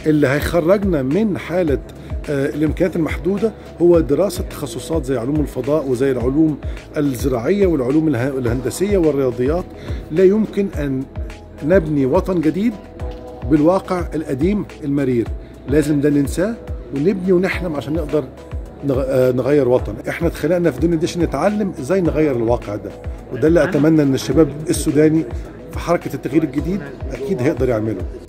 اللي هيخرجنا من حاله آه، الامكانيات المحدوده هو دراسه تخصصات زي علوم الفضاء وزي العلوم الزراعيه والعلوم اله- الهندسيه والرياضيات لا يمكن ان نبني وطن جديد بالواقع القديم المرير لازم ده ننساه ونبني ونحلم عشان نقدر نغ- آه، نغير وطن احنا اتخلقنا في الدنيا دي عشان نتعلم ازاي نغير الواقع ده وده اللي اتمنى ان الشباب السوداني في حركه التغيير الجديد اكيد هيقدر يعمله